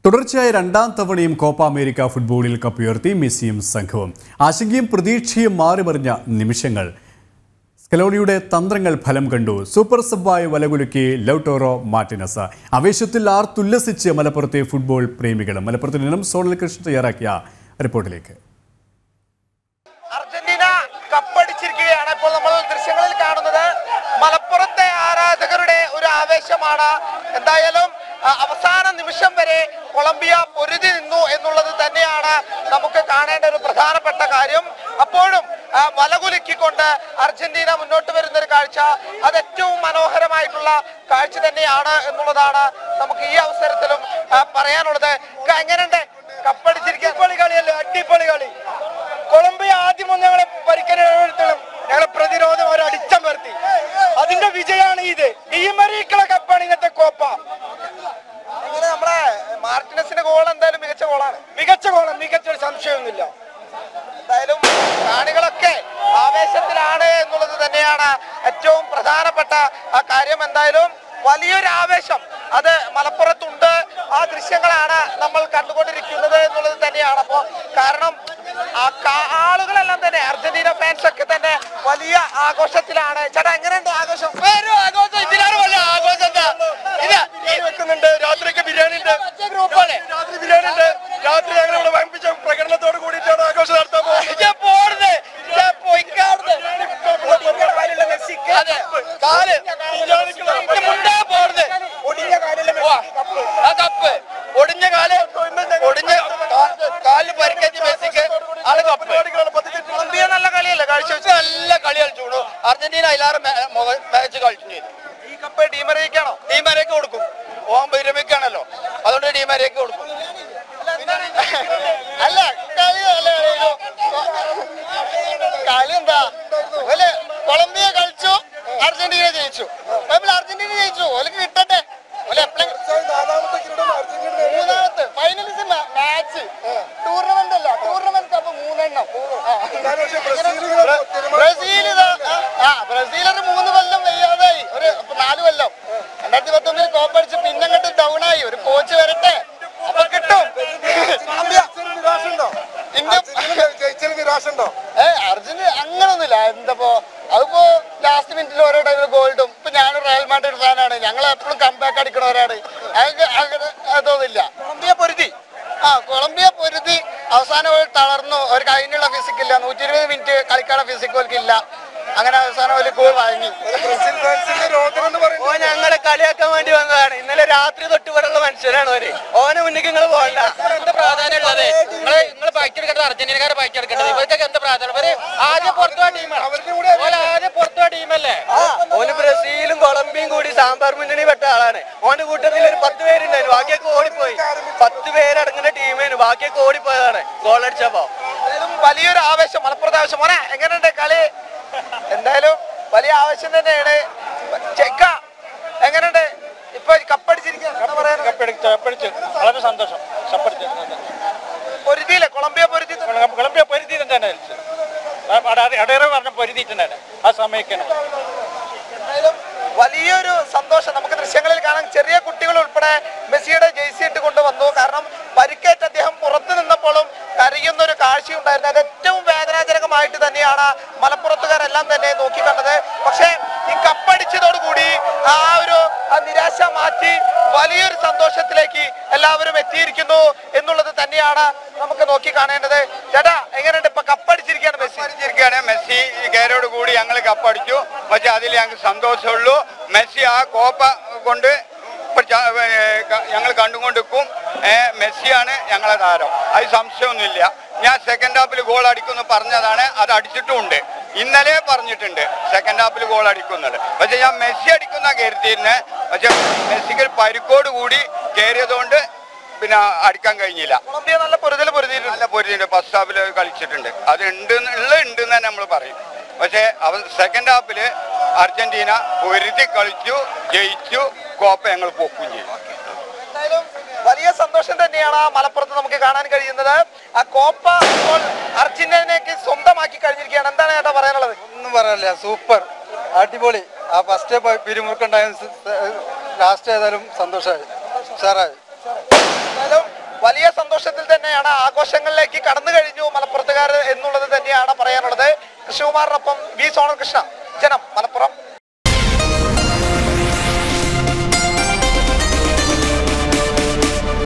തുടർച്ചയായ രണ്ടാം തവണയും കോപ്പ അമേരിക്ക ഫുട്ബോളിൽ കപ്പുയർത്തി മെസ്സിയും സംഘവും ആശങ്കയും പ്രതീക്ഷയും മാറിമറിഞ്ഞ നിമിഷങ്ങൾ സ്കലോണിയുടെ തന്ത്രങ്ങൾ ഫലം കണ്ടു സൂപ്പർ സബ്ബായ വലകുലുക്കി ലൗട്ടോറോ മാർട്ടിനസ് ആവേശത്തിൽ ആർത്തുല്ലസിച്ച് മലപ്പുറത്തെ ഫുട്ബോൾ പ്രേമികളും മലപ്പുറത്ത് നിന്നും സോണൽ കൃഷ്ണൻ തയ്യാറാക്കിയ റിപ്പോർട്ടിലേക്ക് അർജന്റീന കപ്പടിച്ചിരിക്കുകയാണ് ഇപ്പോൾ നമ്മൾ ദൃശ്യങ്ങളിൽ കാണുന്നത് മലപ്പുറത്തെ ആരാധകരുടെ ഒരു ആവേശമാണ് എന്തായാലും ആ, അവസാന നിമിഷം വരെ കൊളംബിയ പൊരുതി നിന്നു എന്നുള്ളത് തന്നെയാണ് നമുക്ക് കാണേണ്ട ഒരു പ്രധാനപ്പെട്ട കാര്യം അപ്പോഴും ആ, വലകുലുക്കിക്കൊണ്ട് അർജന്റീന മുന്നോട്ട് വരുന്ന ഒരു കാഴ്ച അത് ഏറ്റവും മനോഹരമായിട്ടുള്ള കാഴ്ച തന്നെയാണ് എന്നുള്ളതാണ് നമുക്ക് ഈ അവസരത്തിലും ആ, പറയാനുള്ളത് ഇക്ക, എങ്ങനെയുണ്ട് കപ്പടിച്ചിരിക്കുക അടിപൊളി കളിയല്ലേ അടിപൊളി കളി കൊളംബിയ ആദ്യം ഒന്ന് ഞങ്ങളെ പരിക്കനെടുത്തോളും ഞങ്ങളെ പ്രതിരോധം അവർ അടിച്ചമർത്തി അതിന്റെ വിജയമാണ് ഇത് ടീമരീക്കളെ കപ്പാണ് ഇന്നത്തെ കോപ്പ അങ്ങനെ നമ്മളെ മാർട്ടിനസിന്റെ ഗോൾ എന്തായാലും മികച്ച ഗോളാണ് മികച്ച ഗോളാണ് മികച്ച ഒരു സംശയമൊന്നുമില്ല എന്തായാലും കാണികളൊക്കെ ആവേശത്തിലാണ് എന്നുള്ളത് തന്നെയാണ് ഏറ്റവും പ്രധാനപ്പെട്ട ആ കാര്യം എന്തായാലും വലിയൊരു ആവേശം അത് മലപ്പുറത്തുണ്ട് ആ ദൃശ്യങ്ങളാണ് നമ്മൾ കണ്ടുകൊണ്ടിരിക്കുന്നത് എന്നുള്ളത് തന്നെയാണ് അപ്പോ കാരണം ആ കാ- ആളുകളെല്ലാം തന്നെ അർജന്റീന ഫാൻസ് ഒക്കെ തന്നെ വലിയ ആഘോഷത്തിലാണ് ചേട്ടാ എങ്ങനെയുണ്ട് ആഘോഷം വരും ആഘോഷം ഇതിലാണ് വലിയ ആഘോഷം എന്താ ഇത് വെക്കുന്നുണ്ട് രാത്രിയൊക്കെ ബിരിയാണി ഉണ്ട് ഗ്രൂപ്പാണ് രാത്രി ബിരിയാണി ഉണ്ട് രാത്രി ഞങ്ങൾ ഇവിടെ വമ്പിച്ച പ്രകടനത്തോട് കൂടിയിട്ടാണ് ആഘോഷം നടത്താൻ പോകുന്നത് ഒടിഞ്ഞ കാല് ഒടിഞ്ഞ കാലിന് പരിക്കേറ്റ് മെസ്സിക്ക് ആള് കപ്പ് കൊളംബിയ നല്ല കളിയല്ലേ കാഴ്ച വെച്ച് നല്ല കളി കളിച്ചു അർജന്റീന അതിലാറ് മാച്ച് കളിച്ചു ചെയ്തു ഈ കപ്പ് ടീമരേക്കാണോ ടീമരേക്ക് കൊടുക്കും ഓൻ വിരമിക്കാണല്ലോ അതുകൊണ്ട് ടീമരേക്ക് കൊടുക്കും അല്ല കളി നല്ല കളിയോ കളി എന്താ ഓല് കൊളംബിയ കളിച്ചു അർജന്റീന ജയിച്ചു നമ്മൾ അർജന്റീന ജയിച്ചു ഓലേക്ക് കിട്ടട്ടെ ഓല് എപ്പോഴും മൂന്നാമത്തെ ഫൈനലിസ്റ്റ് മാച്ച് ടൂർണമെന്റ് അല്ല ടൂർണമെന്റ് കപ്പ് മൂന്നെണ്ണം ആ. ബ്രസീൽ ഇതാ ആ ബ്രസീൽ ഒരു മൂന്ന് കൊല്ലം വയ്യാതായി ഒരു നാല് കൊല്ലം രണ്ടായിരത്തി പത്തൊമ്പതിൽ കോപ്പ് അടിച്ച് പിന്നെ അങ്ങോട്ട് ഡൗൺ ആയി ഒരു കോച്ച് വരട്ടെ അപ്പൊ കിട്ടും ഇന്ത്യ ഏ അർജുന് അങ്ങനൊന്നുമില്ല എന്തപ്പോ അതിപ്പോ ലാസ്റ്റ് മിനിറ്റിൽ ഓരോ ടൈമിൽ ഗോൾഡും ഇപ്പൊ ഞാൻ റയൽ മാഡ്രിഡ് ഫാനാണ് ഞങ്ങൾ എപ്പോഴും കംബാക്ക് അടിക്കണവരാണ് അതൊക്കെ അങ്ങനെ അതൊന്നുമില്ല കൊളംബിയ പൊരുതി ആ കൊളംബിയ പൊരുതി അവസാനം ഒരു തളർന്നു ഒരു കഴിഞ്ഞുള്ള ഫിസിക് ഇല്ല നൂറ്റി ഇരുപത് മിനിറ്റ് കളിക്കാനുള്ള ഫിസിക് ഇല്ല അങ്ങനെ അവസാനം ഒരു ഗോൾ വാങ്ങി ഓ ഞങ്ങളെ കളിയാക്കാൻ വേണ്ടി വന്നതാണ് ഇന്നലെ രാത്രി തൊട്ട് ഇവിടെയുള്ള മനുഷ്യരാണ് ഓര് ഓനെ മുന്നിൽ നിങ്ങൾ പോകണ്ട എന്ത് പ്രാധാന്യം ഉള്ളത് നിങ്ങള് നിങ്ങൾ ബാക്കിയെടുക്കേണ്ടത് അർജന്റീനക്കാരെ ബാക്കിയെടുക്കേണ്ടത് ഇവർക്കൊക്കെ എന്ത് പ്രാധാന്യം ഇവര് ആദ്യം പുറത്തുപോയ ടീമാണ് ഓല ആദ്യം പുറത്തുപോയ ടീമല്ലേ ഓന് ബ്രസീലും കൊളംബിയും കൂടി സാമ്പാർ മുന്നണി പെട്ട ആളാണ് ഓന്റെ കൂട്ടത്തിൽ ഒരു പത്ത് പേരുണ്ടായിരുന്നു ബാക്കിയൊക്കെ ഓടിപ്പോയി പത്ത് പേരടങ്ങുന്ന ടീമിന് ബാക്കിയൊക്കെ ഓടിപ്പോയതാണ് ഗോൾ അടിച്ചപ്പോ വലിയൊരു ആവേശം മലപ്പുറത്ത് ആവശ്യം മോനെ എങ്ങനെയുണ്ട് കളി എന്തായാലും വലിയ ആവശ്യം തന്നെയാണ് ചെക്ക എങ്ങനെയുണ്ട് ഇപ്പൊ കപ്പടിച്ചിരിക്കുക കപ്പടിച്ച് വളരെ സന്തോഷം കപ്പടിച്ച് പൊരുതിയില്ലേ കൊളംബിയ പൊരുതി കൊളംബിയ പൊരുത്തിയിട്ടുണ്ടായിരുന്നു അടയറ പറഞ്ഞ പൊരുത്തിയിട്ടുണ്ടായിരുന്നു ആ സമയക്കാണ് എന്തായാലും വലിയൊരു സന്തോഷം നമുക്ക് ദൃശ്യങ്ങളിൽ കാണാൻ ചെറിയ കുട്ടികൾ ഉൾപ്പെടെ മെസ്സിയുടെ ജേഴ്സി ഇട്ട് കൊണ്ടുവന്നു കാരണം പരിക്കേറ്റ് അദ്ദേഹം പുറത്തു നിന്നപ്പോഴും കരയുന്ന ഒരു കാഴ്ചയുണ്ടായിരുന്നു അത് ഏറ്റവും വേദനാജനകമായിട്ട് തന്നെയാണ് മലപ്പുറത്തുകാരെല്ലാം തന്നെ നോക്കിക്കണ്ടത് പക്ഷേ ഈ കപ്പടിച്ചതോടുകൂടി ആ ഒരു ആ നിരാശ മാറ്റി വലിയൊരു സന്തോഷത്തിലേക്ക് എല്ലാവരും എത്തിയിരിക്കുന്നു എന്നുള്ളത് തന്നെയാണ് നമുക്ക് നോക്കി കാണേണ്ടത് ചേട്ടാ എങ്ങനെയുണ്ട് ഇപ്പൊ കപ്പടിച്ചിരിക്കുകയാണ് മെസ്സി അടിച്ചിരിക്കുകയാണ് മെസ്സി കയറോട് കൂടി ഞങ്ങൾ കപ്പടിച്ചു പക്ഷെ അതിൽ ഞങ്ങൾക്ക് സന്തോഷമുള്ളൂ മെസ്സി ആ കോപ്പ കൊണ്ട് ഇപ്പൊ ച- ഏ, ക- ഞങ്ങൾ കണ്ടുകൊണ്ടിരിക്കും ഏ, മെസ്സിയാണ് ഞങ്ങളെ താരം അത് സംശയമൊന്നുമില്ല ഞാൻ സെക്കൻഡ് ഹാഫിൽ ഗോൾ അടിക്കുമെന്ന് പറഞ്ഞതാണ് അത് അടിച്ചിട്ടുമുണ്ട് ഇന്നലെ പറഞ്ഞിട്ടുണ്ട് സെക്കൻഡ് ഹാഫിൽ ഗോൾ അടിക്കുന്നുണ്ട് പക്ഷെ ഞാൻ മെസ്സി അടിക്കുന്ന കരുതിയിരുന്നത് പക്ഷെ മെസ്സിക്ക് ഒരു പരിക്കോട് കൂടി കയറിയതുകൊണ്ട് പിന്നെ അടിക്കാൻ കഴിഞ്ഞില്ല കൊളംബിയ നല്ല പൊരുതൽ പൊരുതിയിട്ടുണ്ട് നല്ല പൊരിയുണ്ട് ഫസ്റ്റ് ഹാഫിൽ കളിച്ചിട്ടുണ്ട് അത് ഉണ്ട് ഉള്ള ഉണ്ട് എന്ന് നമ്മൾ പറയും പക്ഷേ അവൻ സെക്കൻഡ് ഹാഫിൽ അർജന്റീന പൊരുതി കളിച്ചു ജയിച്ചു കോപ്പ ഞങ്ങൾ പൊക്കും ചെയ്തു എന്തായാലും വലിയ സന്തോഷം തന്നെയാണ് ആ മലപ്പുറത്ത് നമുക്ക് കാണാൻ കഴിയുന്നത് ആ കോപ്പ ഇപ്പോൾ അർജന്റീനയ്ക്ക് സ്വന്തമാക്കി കഴിഞ്ഞിരിക്കുകയാണ് എന്താണ് ചേട്ടാ പറയാനുള്ളത് ഒന്നും പറയാനില്ല സൂപ്പർ അടിപൊളി ആ ഫസ്റ്റ് പിരിമുറുക്കുണ്ടായ ലാസ്റ്റ് ഏതായാലും സന്തോഷമായി ഉഷാറായി എന്തായാലും വലിയ സന്തോഷത്തിൽ തന്നെയാണ് ആഘോഷങ്ങളിലേക്ക് കടന്നു കഴിഞ്ഞു മലപ്പുറത്തുകാർ എന്നുള്ളത് തന്നെയാണ് പറയാനുള്ളത് കൃഷ്ണകുമാറിനൊപ്പം വി സോണൽ കൃഷ്ണ ജനം മലപ്പുറം